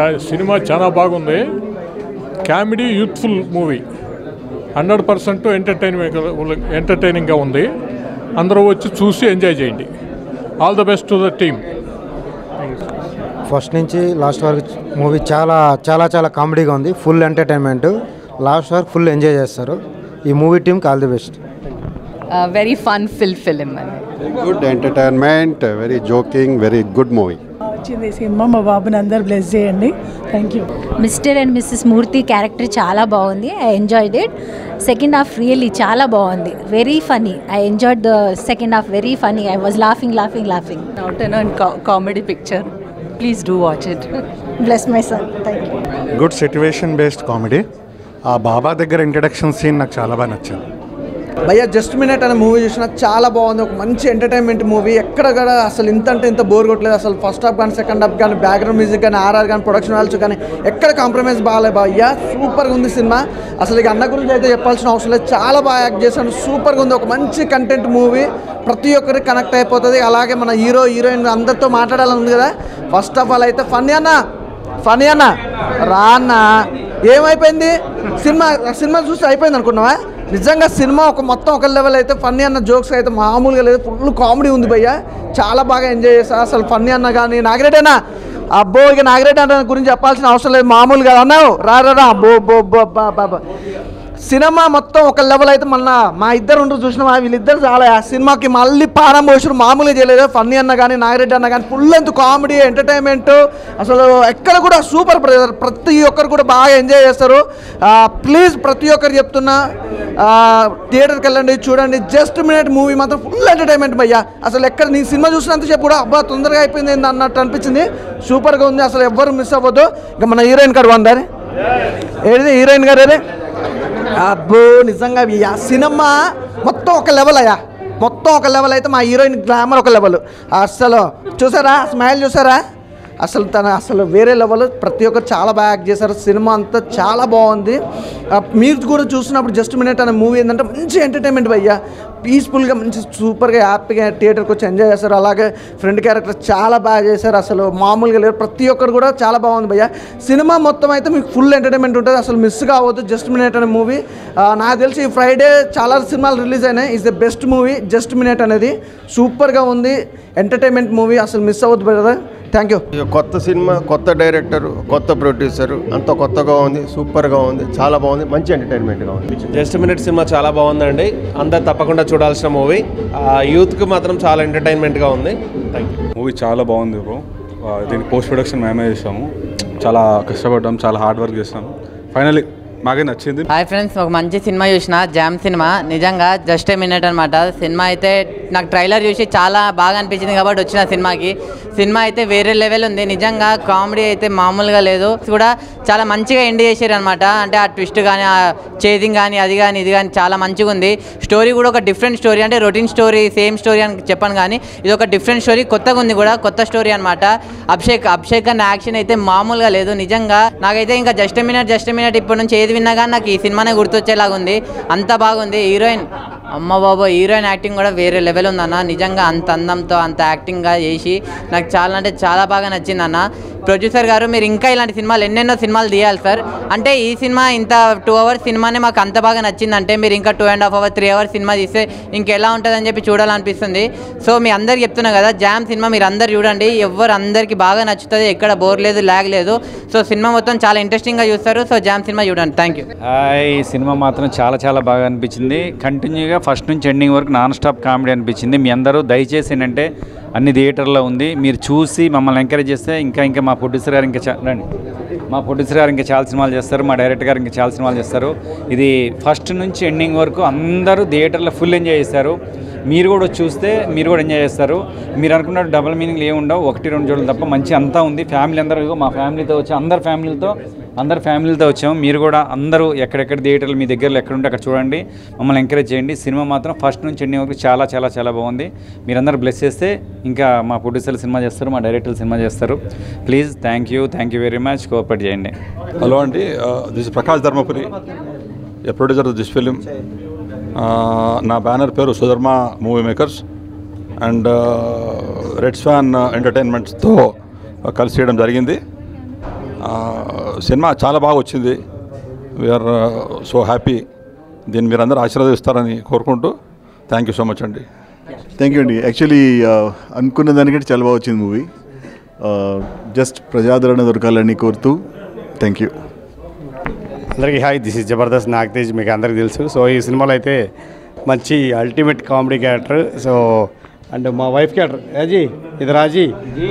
చా- సినిమా చాలా బాగుంది comedy youthful movie hundred percent entertainment ఎంటర్టైనింగ్గా ఉంది అందరూ వచ్చి చూసి ఎంజాయ్ చేయండి all the best to the team first నుంచి లాస్ట్ వరకు మూవీ చాలా చాలా చాలా కామెడీగా ఉంది ఫుల్ ఎంటర్టైన్మెంట్ లాస్ట్ వరకు ఫుల్ ఎంజాయ్ చేస్తారు ఈ మూవీ టీమ్కి all the best very fun ఫిల్ ఫిలిం అని good entertainment very joking very good movie వచ్చింది ఈ సినిమా మా బాబుని అందరు బ్లెస్ చేయండి thank you mister and missus Murthy character చాలా బాగుంది I enjoyed it second half really చాలా బాగుంది very funny I enjoyed the second half very funny I was laughing laughing laughing out and comedy picture please do watch it bless my son thank you good situation based comedy ఆ బాబా దగ్గర introduction scene నాకు చాలా బాగా నచ్చింది భయ్య just minute అనే movie చూసిన చాలా బాగుంది ఒక మంచి ఎంటర్టైన్మెంట్ మూవీ ఎక్కడ కూడా అసలు ఇంత అంటే ఇంత బోర్ కొట్టలేదు అసలు ఫస్ట్ హాఫ్ కానీ సెకండ్ హాఫ్ కానీ బ్యాక్గ్రౌండ్ మ్యూజిక్ కానీ ఆర్ఆర్ కానీ ప్రొడక్షన్ వాల్స్ కానీ ఎక్కడ కాంప్రమైజ్ బాగాలేదు భయ్య సూపర్గా ఉంది సినిమా అసలు ఇక అన్న గురించి అయితే చెప్పాల్సిన అవసరం లేదు చాలా బాగా యాక్ట్ చేశాడు సూపర్గా ఉంది ఒక మంచి కంటెంట్ మూవీ ప్రతి ఒక్కరికి కనెక్ట్ అయిపోతుంది అలాగే మన హీరో హీరోయిన్ అందరితో మాట్లాడాలని ఉంది కదా ఫస్ట్ ఆఫ్ ఆల్ అయితే ఫన్నీ అన్న ఫనీ అన్న రా అన్న ఏమైపోయింది సినిమా సినిమా చూసి అయిపోయింది అనుకున్నావా నిజంగా సినిమా ఒక మొత్తం ఒక లెవెల్ అయితే ఫన్నీ అన్న జోక్స్ అయితే మామూలుగా లేదు ఫుల్ కామెడీ ఉంది భయ్య చాలా బాగా ఎంజాయ్ చేశా అసలు ఫన్నీ అన్న కానీ నాగిరెడ్డేనా అబ్బో ఇక నాగిరెడ్డి అన్న గురించి చెప్పాల్సిన అవసరం లేదు మామూలుగా అన్నావు రా రా రా బో బో బో బా బా బా. సినిమా మొత్తం ఒక లెవెల్ అయితే మళ్ళా మా ఇద్దరు ఉండరు చూసినా వీళ్ళిద్దరు చాలా ఆ సినిమాకి మళ్ళీ పారం పోసారు మామూలుగా చేయలేదు ఫన్నీ అన్న కానీ నాగిరెడ్డి అన్న కానీ ఫుల్ లెంత్ కామెడీ ఎంటర్టైన్మెంట్ అసలు ఎక్కడ కూడా సూపర్ బ్రదర్ ప్రతి ఒక్కరు కూడా బాగా ఎంజాయ్ చేస్తారు ప్లీజ్ ప్రతి ఒక్కరు చెప్తున్నా ఆ, థియేటర్కి వెళ్ళండి చూడండి జస్ట్ మినిట్ మూవీ మాత్రం ఫుల్ ఎంటర్టైన్మెంట్ భయ్యా అసలు ఎక్కడ నీ సినిమా చూసినంత చెప్పు కూడా అబ్బా తొందరగా అయిపోయింది ఏంది అన్నట్టు అనిపించింది సూపర్గా ఉంది అసలు ఎవ్వరు మిస్ అవ్వద్దు ఇక మన హీరోయిన్ గారు వందారే ఏది హీరోయిన్ గారు ఏదే అబ్బో నిజంగా ఈ ఆ సినిమా మొత్తం ఒక లెవెల్ అయ్యా మొత్తం ఒక లెవెల్ అయితే మా హీరోయిన్ గ్లామర్ ఒక లెవెల్ అసలు చూసారా స్మైల్ చూసారా అసలు తన అసలు వేరే లెవెల్ ప్రతి ఒక్కరు చాలా బాగా యాక్ట్ చేశారు సినిమా అంతా చాలా బాగుంది ఆ, మీరు కూడా చూసినప్పుడు జస్ట్ మినిట్ అనే మూవీ ఏంటంటే మంచి ఎంటర్టైన్మెంట్ భయ్యా పీస్ఫుల్గా మంచి సూపర్గా హ్యాపీగా థియేటర్కి వచ్చి ఎంజాయ్ చేస్తారు అలాగే ఫ్రెండ్ క్యారెక్టర్ చాలా బాగా చేశారు అసలు మామూలుగా లేరు ప్రతి ఒక్కరు కూడా చాలా బాగుంది భయ్య సినిమా మొత్తం అయితే మీకు ఫుల్ ఎంటర్టైన్మెంట్ ఉంటుంది అసలు మిస్ కావద్దు జస్ట్ మినిట్ అనే మూవీ నాకు తెలిసి ఈ ఫ్రైడే చాలా సినిమాలు రిలీజ్ అయినాయి is the best movie just minute అనేది సూపర్గా ఉంది ఎంటర్టైన్మెంట్ మూవీ అసలు మిస్ అవ్వద్దు బ్రదర్ థ్యాంక్ యూ ఇక కొత్త సినిమా కొత్త డైరెక్టర్ కొత్త ప్రొడ్యూసర్ అంత కొత్తగా ఉంది సూపర్గా ఉంది చాలా బాగుంది మంచి ఎంటర్టైన్మెంట్గా ఉంది జస్ట్ మినిట్ సినిమా చాలా బాగుందండి అందరు తప్పకుండా చూడాల్సిన మూవీ యూత్కి మాత్రం చాలా ఎంటర్టైన్మెంట్గా ఉంది థ్యాంక్ యూ మూవీ చాలా బాగుంది బ్రో ఆ, దీనికి పోస్ట్ ప్రొడక్షన్ మేమే చేసాము చాలా కష్టపడ్డాం చాలా హార్డ్ వర్క్ చేసాము ఫైనలీ మాకే నచ్చింది హాయ్ ఫ్రెండ్స్ ఒక మంచి సినిమా చూసిన జామ్ సినిమా నిజంగా జస్ట్ ఏ మినిట్ అనమాట సినిమా అయితే నాకు ట్రైలర్ చూసి చాలా బాగా అనిపించింది కాబట్టి వచ్చిన సినిమాకి సినిమా అయితే వేరే లెవెల్ ఉంది నిజంగా కామెడీ అయితే మామూలుగా లేదు కూడా చాలా మంచిగా ఎండ్ చేశారు అనమాట అంటే ఆ ట్విస్ట్ కానీ ఆ చేజింగ్ కానీ అది కానీ ఇది కానీ చాలా మంచిగా ఉంది స్టోరీ కూడా ఒక డిఫరెంట్ స్టోరీ అంటే రొటీన్ స్టోరీ సేమ్ స్టోరీ అని చెప్పాను కానీ ఇది ఒక డిఫరెంట్ స్టోరీ కొత్తగా ఉంది కూడా కొత్త స్టోరీ అనమాట అభిషేక్ అభిషేక్ అన్న యాక్షన్ అయితే మామూలుగా లేదు నిజంగా నాకైతే ఇంకా జస్ట్ మినిట్ జస్ట్ మినిట్ ఇప్పటి నుంచి ఏది విన్నా కానీ నాకు ఈ సినిమానే గుర్తొచ్చేలాగా ఉంది అంత బాగుంది హీరోయిన్ అమ్మ బాబు హీరోయిన్ యాక్టింగ్ కూడా వేరే లెవెల్ ఉందన్న నిజంగా అంత అందంతో అంత యాక్టింగ్గా చేసి నాకు చాలా అంటే చాలా బాగా నచ్చింది అన్న ప్రొడ్యూసర్ గారు మీరు ఇంకా ఇలాంటి సినిమాలు ఎన్నెన్నో సినిమాలు తీయాలి సార్ అంటే ఈ సినిమా ఇంత టూ అవర్స్ సినిమానే మాకు అంత బాగా నచ్చిందంటే మీరు ఇంకా two and half hour three hours cinema తీస్తే ఇంకెలా ఉంటుందని చెప్పి చూడాలనిపిస్తుంది సో మీ అందరికి చెప్తున్నా కదా జామ్ సినిమా మీరు అందరు చూడండి ఎవరు అందరికీ బాగా నచ్చుతుంది ఎక్కడ బోర్ లేదు ల్యాగ్ లేదు సో సినిమా మొత్తం చాలా ఇంట్రెస్టింగ్గా చూస్తారు సో జామ్ సినిమా చూడండి థ్యాంక్ యూ హాయ్ ఈ సినిమా మాత్రం చాలా చాలా బాగా అనిపించింది కంటిన్యూగా ఫస్ట్ నుంచి ఎండింగ్ వరకు నాన్ స్టాప్ కామెడీ అనిపించింది మీ అందరూ దయచేసి ఏంటంటే అన్ని థియేటర్లో ఉంది మీరు చూసి మమ్మల్ని ఎంకరేజ్ చేస్తే ఇంకా ఇంకా మా ప్రొడ్యూసర్ గారు ఇంకా చా- రండి మా ప్రొడ్యూసర్ గారు ఇంకా చాలా సినిమాలు చేస్తారు మా డైరెక్టర్ గారు ఇంకా చాలా సినిమాలు చేస్తారు ఇది ఫస్ట్ నుంచి ఎండింగ్ వరకు అందరూ థియేటర్లో ఫుల్ ఎంజాయ్ చేస్తారు మీరు కూడా వచ్చి చూస్తే మీరు కూడా ఎంజాయ్ చేస్తారు మీరు అనుకున్నట్టు డబుల్ మీనింగ్లు ఏమి ఉండవు ఒకటి రెండు చూడడం తప్ప మంచి అంతా ఉంది ఫ్యామిలీ అందరూ ఇదిగో మా ఫ్యామిలీతో వచ్చి అందరు ఫ్యామిలీతో అందరు ఫ్యామిలీతో వచ్చాము మీరు కూడా అందరూ ఎక్కడెక్కడ థియేటర్లు మీ దగ్గరలో ఎక్కడ ఉంటే అక్కడ చూడండి మమ్మల్ని ఎంకరేజ్ చేయండి సినిమా మాత్రం ఫస్ట్ నుంచి ఎండింగ్ వరకు చాలా చాలా చాలా బాగుంది మీరందరూ బ్లెస్ చేస్తే ఇంకా మా ప్రొడ్యూసర్లు సినిమా చేస్తారు మా డైరెక్టర్లు సినిమా చేస్తారు please thank you thank you very much cooperate చేయండి హలో అండి this Prakash Dharmapuri a producer this film నా బ్యానర్ పేరు Sudharma movie makers and red swan ఎంటర్టైన్మెంట్స్తో కలిసి చేయడం జరిగింది ఆ, సినిమా చాలా బాగా వచ్చింది వీఆర్ సో హ్యాపీ దీన్ని మీరు అందరూ ఆశీర్వదిస్తారని కోరుకుంటూ థ్యాంక్ యూ సో మచ్ అండి థ్యాంక్ యూ అండి యాక్చువల్లీ అనుకున్న దానికంటే చాలా బాగా వచ్చింది మూవీ జస్ట్ ప్రజాదరణ దొరకాలని కోరుతూ థ్యాంక్ యూ అందరికీ hi this is Jabardasth Nagatej మీకు అందరికీ తెలుసు సో ఈ సినిమాలో అయితే మంచి ultimate comedy character so and మా వైఫ్ క్యారెక్టర్ రాజీ ఇది రాజీ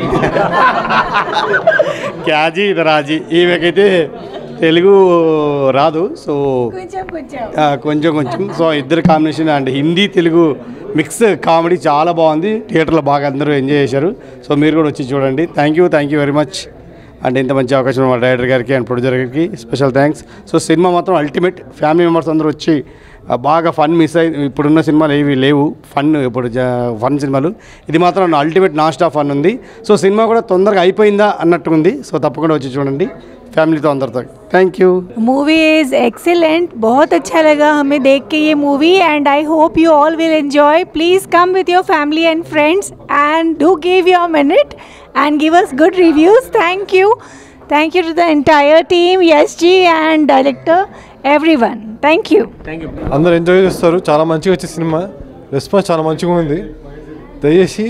క్యాజీ ఇది రాజీ ఈమెకైతే తెలుగు రాదు సో ఆ, కొంచెం కొంచెం సో ఇద్దరు combination and Hindi Telugu mix comedy చాలా బాగుంది థియేటర్లో బాగా అందరూ ఎంజాయ్ చేశారు సో మీరు కూడా వచ్చి చూడండి thank you thank you very much and ఇంత మంచి అవకాశం మా డైరెక్టర్ గారికి అండ్ ప్రొడ్యూసర్ గారికి స్పెషల్ థ్యాంక్స్ సో సినిమా మాత్రం అల్టిమేట్ ఫ్యామిలీ మెంబర్స్ అందరూ వచ్చి ఆ, బాగా ఫన్ మిస్ అయి ఇప్పుడున్న సినిమాలు ఏవి లేవు ఫన్ ఇప్పుడు ఫన్ సినిమాలు ఇది మాత్రం అల్టిమేట్ నాన్ స్టాప్ ఫన్ ఉంది సో సినిమా కూడా తొందరగా అయిపోయిందా అన్నట్టు ఉంది సో తప్పకుండా వచ్చి చూడండి ఫ్యామిలీతో అందరితో thank you movie is excellent बहुत अच्छा लगा हमें देख के ये movie and I hope you all will enjoy please come with your family and friends and do give your minute and give us good reviews thank you thank you to the entire team yes जी and director everyone thank you అందరూ enjoy చేస్తారు చాలా మంచిగా వచ్చే cinema response చాలా మంచిగా ఉంది దయచేసి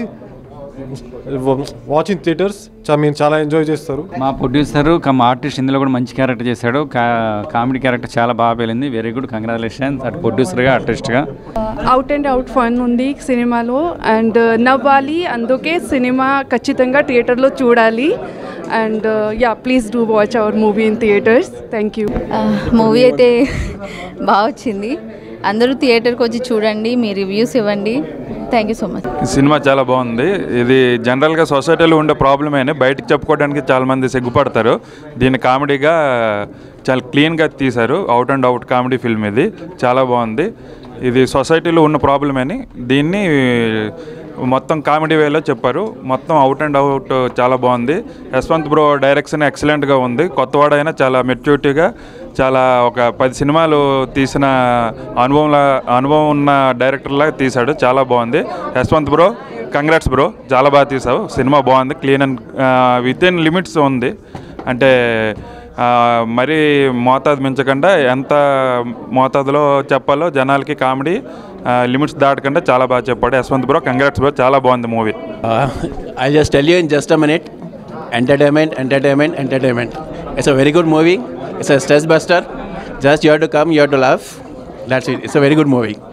వాచింగ్ థియేటర్స్ చా మీరు చాలా ఎంజాయ్ చేస్తారు మా ప్రొడ్యూసర్ కమ్ ఆర్టిస్ట్ ఇందులో కూడా మంచి క్యారెక్టర్ చేశాడు కా కామెడీ క్యారెక్టర్ చాలా బాగా వెళ్ళింది వెరీ గుడ్ కంగ్రాచులేషన్స్ అటు ప్రొడ్యూసర్గా ఆర్టిస్ట్గా అవుట్ అండ్ అవుట్ ఫన్ ఉంది సినిమాలో అండ్ నవ్వాలి అందుకే సినిమా ఖచ్చితంగా థియేటర్లో చూడాలి and yeah please do watch our movie in theatres thank you movie అయితే బాగా వచ్చింది అందరూ థియేటర్కి వచ్చి చూడండి మీ రివ్యూస్ ఇవ్వండి thank you so much cinema చాలా బాగుంది ఇది జనరల్గా సొసైటీలో ఉండే ప్రాబ్లమేనే బయటకు చెప్పుకోవడానికి చాలామంది సిగ్గుపడతారు దీన్ని కామెడీగా చాలా క్లీన్గా తీశారు out and out comedy film ఇది చాలా బాగుంది ఇది సొసైటీలో ఉన్న ప్రాబ్లమేని దీన్ని మొత్తం కామెడీ వేలో చెప్పారు మొత్తం అవుట్ అండ్ అవుట్ చాలా బాగుంది యశ్వంత్ బ్రో డైరెక్షన్ ఎక్సలెంట్గా ఉంది కొత్తవాడైనా చాలా మెచ్యూరిటీగా చాలా ఒక పది సినిమాలు తీసిన అనుభవంలా అనుభవం ఉన్న డైరెక్టర్లా తీశాడు చాలా బాగుంది యశ్వంత్ బ్రో కంగ్రాట్స్ బ్రో చాలా బాగా తీసావు సినిమా బాగుంది clean and within limits ఉంది అంటే ఆ, మరీ మోతాదు మించకుండా ఎంత మోతాదులో చెప్పాలో జనాలకి కామెడీ లిమిట్స్ దాటకుండా చాలా బాగా చెప్పాడు యశ్వంత్ బ్రో కంగ్రాట్స్ బ్రో చాలా బాగుంది movie I just tell you in just a minute entertainment entertainment entertainment it's a very good movie it's a stress buster just you to come you to love that's it it's a very good movie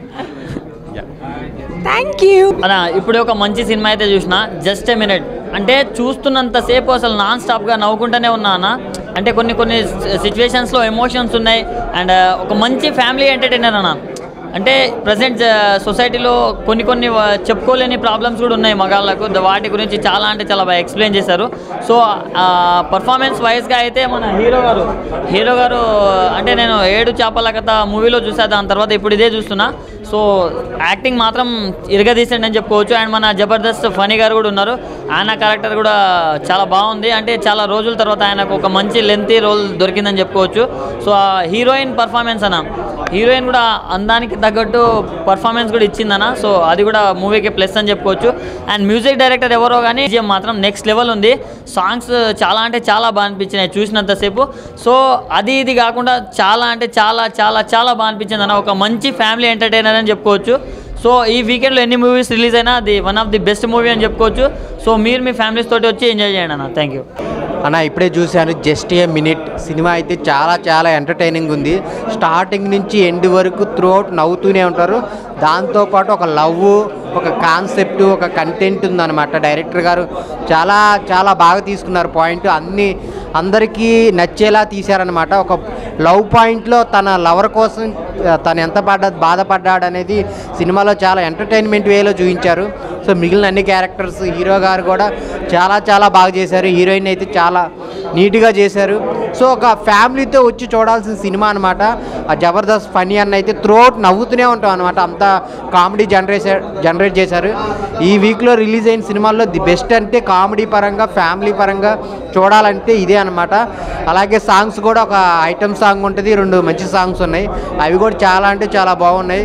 thank you అన్న ఇప్పుడు ఒక మంచి cinema అయితే చూసిన just a minute అంటే చూస్తున్నంతసేపు అసలు non స్టాప్గా నవ్వుకుంటూనే ఉన్నా అన్న అంటే కొన్ని కొన్ని సిచ్యువేషన్స్లో ఎమోషన్స్ ఉన్నాయి అండ్ ఒక మంచి ఫ్యామిలీ ఎంటర్టైనర్ అన్న అంటే ప్రజెంట్ సొసైటీలో కొన్ని కొన్ని వ- చెప్పుకోలేని ప్రాబ్లమ్స్ కూడా ఉన్నాయి మగాళ్ళకు ద- వాటి గురించి చాలా అంటే చాలా బాగా ఎక్స్ప్లెయిన్ చేశారు సో పర్ఫార్మెన్స్ వైజ్గా అయితే మన హీరో గారు హీరో గారు అంటే నేను ఏడు చేపల కథ మూవీలో చూసా దాని తర్వాత ఇప్పుడు ఇదే చూస్తున్నా సో యాక్టింగ్ మాత్రం ఇరగదీసండి అని చెప్పుకోవచ్చు అండ్ మన జబర్దస్త్ ఫనీ గారు కూడా ఉన్నారు ఆయన క్యారెక్టర్ కూడా చాలా బాగుంది అంటే చాలా రోజుల తర్వాత ఆయనకు ఒక మంచి లెంతీ రోల్ దొరికిందని చెప్పుకోవచ్చు సో ఆ హీరోయిన్ పర్ఫార్మెన్స్ అన్న హీరోయిన్ కూడా అందానికి తగ్గట్టు పర్ఫార్మెన్స్ కూడా ఇచ్చిందన్న సో అది కూడా మూవీకి ప్లస్ అని చెప్పుకోవచ్చు అండ్ మ్యూజిక్ డైరెక్టర్ ఎవరో కానీ విజయం మాత్రం నెక్స్ట్ లెవెల్ ఉంది సాంగ్స్ చాలా అంటే చాలా బాగా అనిపించినాయి చూసినంతసేపు సో అది ఇది కాకుండా చాలా అంటే చాలా చాలా చాలా బాగా అనిపించింది అన్న ఒక మంచి ఫ్యామిలీ ఎంటర్టైనర్ అని చెప్పుకోవచ్చు సో ఈ వీకెండ్లో ఎన్ని మూవీస్ రిలీజ్ అయినా అది one of the best movie అని చెప్పుకోవచ్చు సో మీరు మీ ఫ్యామిలీస్ తోటి వచ్చి ఎంజాయ్ చేయండి అన్న థ్యాంక్ యూ అన్న ఇప్పుడే చూశాను జస్ట్ ఏ మినిట్ సినిమా అయితే చాలా చాలా ఎంటర్టైనింగ్ ఉంది స్టార్టింగ్ నుంచి ఎండ్ వరకు త్రూ అవుట్ నవ్వుతూనే ఉంటారు దాంతోపాటు ఒక లవ్ ఒక కాన్సెప్ట్ ఒక కంటెంట్ ఉందన్నమాట డైరెక్టర్ గారు చాలా చాలా బాగా తీసుకున్నారు పాయింట్ అన్ని అందరికీ నచ్చేలా తీశారనమాట ఒక లవ్ పాయింట్లో తన లవర్ కోసం ఆ, తను ఎంత పడ్డా బాధపడ్డాడు అనేది సినిమాలో చాలా ఎంటర్టైన్మెంట్ వేలో చూపించారు సో మిగిలిన అన్ని క్యారెక్టర్స్ హీరో గారు కూడా చాలా చాలా బాగా చేశారు హీరోయిన్ అయితే చాలా నీట్గా చేశారు సో ఒక ఫ్యామిలీతో వచ్చి చూడాల్సిన సినిమా అనమాట ఆ జబర్దస్త్ ఫనీ అన్న అయితే త్రోట్ నవ్వుతూనే ఉంటాం అనమాట అంత కామెడీ జనరేట్ జనరేట్ చేశారు ఈ వీక్లో రిలీజ్ అయిన సినిమాల్లో ది బెస్ట్ అంటే కామెడీ పరంగా ఫ్యామిలీ పరంగా చూడాలంటే ఇదే అనమాట అలాగే సాంగ్స్ కూడా ఒక ఐటమ్ సాంగ్ ఉంటుంది రెండు మంచి సాంగ్స్ ఉన్నాయి అవి కూడా చాలా అంటే చాలా బాగున్నాయి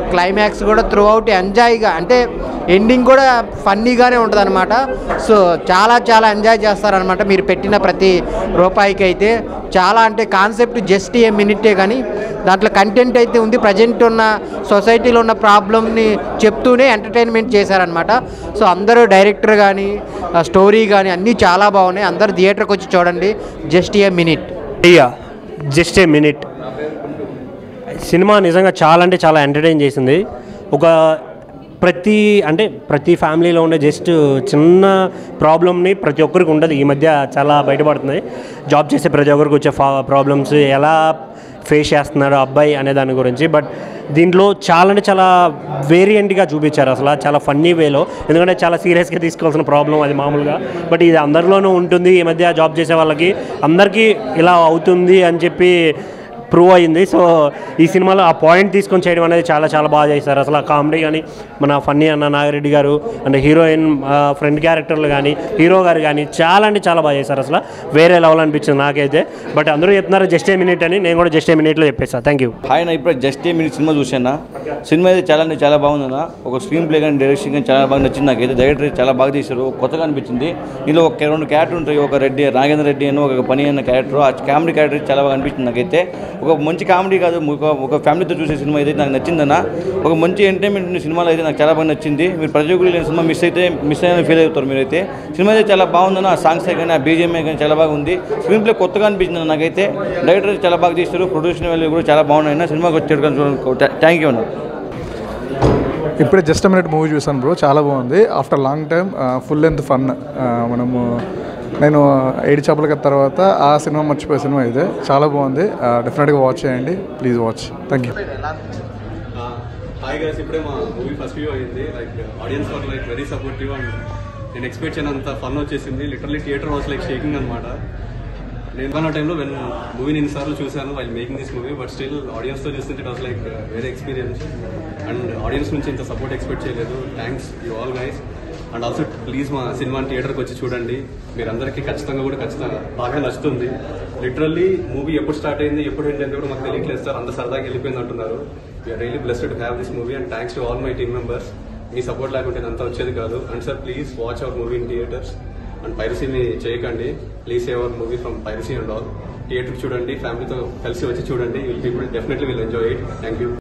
క్లైమాక్స్ కూడా త్రూ అవుట్ ఎంజాయ్గా అంటే ఎండింగ్ కూడా ఫన్నీగానే ఉంటుంది అనమాట సో చాలా చాలా ఎంజాయ్ చేస్తారనమాట మీరు పెట్టిన ప్రతి రూపాయికి అయితే చాలా అంటే కాన్సెప్ట్ జస్ట్ ఏ మినిటే కానీ దాంట్లో కంటెంట్ అయితే ఉంది ప్రజెంట్ ఉన్న సొసైటీలో ఉన్న ప్రాబ్లమ్ని చెప్తూనే ఎంటర్టైన్మెంట్ చేశారనమాట సో అందరూ డైరెక్టర్ కానీ స్టోరీ కానీ అన్నీ చాలా బాగున్నాయి అందరూ థియేటర్కి వచ్చి చూడండి జస్ట్ ఏ మినిట్ అయ్యా జస్ట్ ఏ మినిట్ సినిమా నిజంగా చాలా అంటే చాలా ఎంటర్టైన్ చేసింది ఒక ప్రతి అంటే ప్రతి ఫ్యామిలీలో ఉండే జస్ట్ చిన్న ప్రాబ్లమ్ని ప్రతి ఒక్కరికి ఉండదు ఈ మధ్య చాలా బయటపడుతుంది జాబ్ చేసే ప్రతి ఒక్కరికి వచ్చే ఫా ప్రాబ్లమ్స్ ఎలా ఫేస్ చేస్తున్నారు అబ్బాయి అనే దాని గురించి బట్ దీంట్లో చాలా అంటే చాలా వేరియంట్గా చూపించారు అసలు చాలా ఫన్నీ వేలో ఎందుకంటే చాలా సీరియస్గా తీసుకోవాల్సిన ప్రాబ్లం అది మామూలుగా బట్ ఇది అందరిలోనూ ఉంటుంది ఈ మధ్య జాబ్ చేసే వాళ్ళకి అందరికీ ఇలా అవుతుంది అని చెప్పి ప్రూవ్ అయింది సో ఈ సినిమాలో ఆ పాయింట్ తీసుకొని చేయడం అనేది చాలా చాలా బాగా చేశారు అసలు ఆ కామెడీ కానీ మన ఫన్నీ అన్న నాగిరెడ్డి గారు అంటే హీరోయిన్ ఫ్రెండ్ క్యారెక్టర్లు కానీ హీరో గారు కానీ చాలా అంటే చాలా బాగా చేశారు అసలు వేరే లెవెల్ అనిపించింది నాకైతే బట్ అందరూ చెప్తున్నారు జస్ట్ ఏ మినిట్ అని నేను కూడా జస్ట్ ఏ మినిట్లో చెప్పేసా థ్యాంక్ యూ హాయ్ నా ఇప్పుడు జస్ట్ ఏ మినిట్ సినిమా చూసాను సినిమా అయితే చాలా అంటే చాలా బాగుందన్న ఒక స్క్రీన్ ప్లే కానీ డైరెక్షన్ కానీ చాలా బాగా నచ్చింది నాకైతే డైరెక్టర్ చాలా బాగా తీశారు కొత్తగా అనిపించింది ఇందులో ఒక రెండు క్యారెక్టర్ ఉంటాయి ఒక రెడ్డి నాగేంద్ర రెడ్డి అని ఒక పని అన్న క్యారెక్టర్ ఆ కామెడీ క్యారెక్టర్ చాలా బాగా అనిపించింది నాకైతే ఒక మంచి కామెడీ కాదు ఒక ఒక ఫ్యామిలీతో చూసే సినిమా అయితే నాకు నచ్చిందన్న ఒక మంచి ఎంటర్టైన్మెంట్ ఉన్న సినిమాలో అయితే నాకు చాలా బాగా నచ్చింది మీరు ప్రతి ఒక్కరు లేని సినిమా మిస్ అయితే మిస్ అయిన ఫీల్ అవుతారు మీరైతే సినిమా అయితే చాలా బాగుందన్న ఆ సాంగ్స్ కానీ ఆ బీజిఎంఏ కానీ చాలా బాగా ఉంది స్క్రీన్ ప్లే కొత్తగా అనిపించింది నాకైతే డైరెక్టర్ చాలా బాగా తీస్తారు ప్రొడ్యూషన్ వాల్యూ కూడా చాలా బాగున్నాయి సినిమాకి వచ్చి థ్యాంక్ యూ అన్న ఇప్పుడే జస్ట్ మినిట్ మూవీ చూసాను బ్రో చాలా బాగుంది after long time full length fun మనము నేను ఏడు చేపల తర్వాత ఆ సినిమా మర్చిపోయే సినిమా ఇదే చాలా బాగుంది డెఫినెట్గా వాచ్ చేయండి please watch thank you hi guys ఇప్పుడే మా మూవీ ఫస్ట్ వ్యూ అయింది like audience were like very supportive and నేను ఎక్స్పెక్ట్ చేయనంత ఫన్ వచ్చేసింది literally theatre was like shaking అనమాట నేను కొన్న టైంలో వెన్ మూవీని ఎన్నిసార్లు చూశాను while making this movie but still ఆడియన్స్తో చూస్తుంటే it was like very experience and audience నుంచి ఇంత సపోర్ట్ ఎక్స్పెక్ట్ చేయలేదు thanks you all guys and also please మా సినిమా థియేటర్కి వచ్చి చూడండి మీరందరికీ ఖచ్చితంగా కూడా ఖచ్చితంగా బాగా నచ్చుతుంది లిటరల్లీ మూవీ ఎప్పుడు స్టార్ట్ అయింది ఎప్పుడు ఎండ్ అయింది కూడా మాకు తెలియట్లేదు సార్ అంత సరదాగా వెళ్ళిపోయింది అంటున్నారు we are really blessed to have this movie and thanks to all my team members మీ సపోర్ట్ లేకుంటే అంతా వచ్చేది కాదు and sir please watch our movie in theatres and పైరసీని చేయకండి please save our movie from piracy and all theatre చూడండి ఫ్యామిలీతో కలిసి వచ్చి చూడండి will people definitely will enjoy it thank you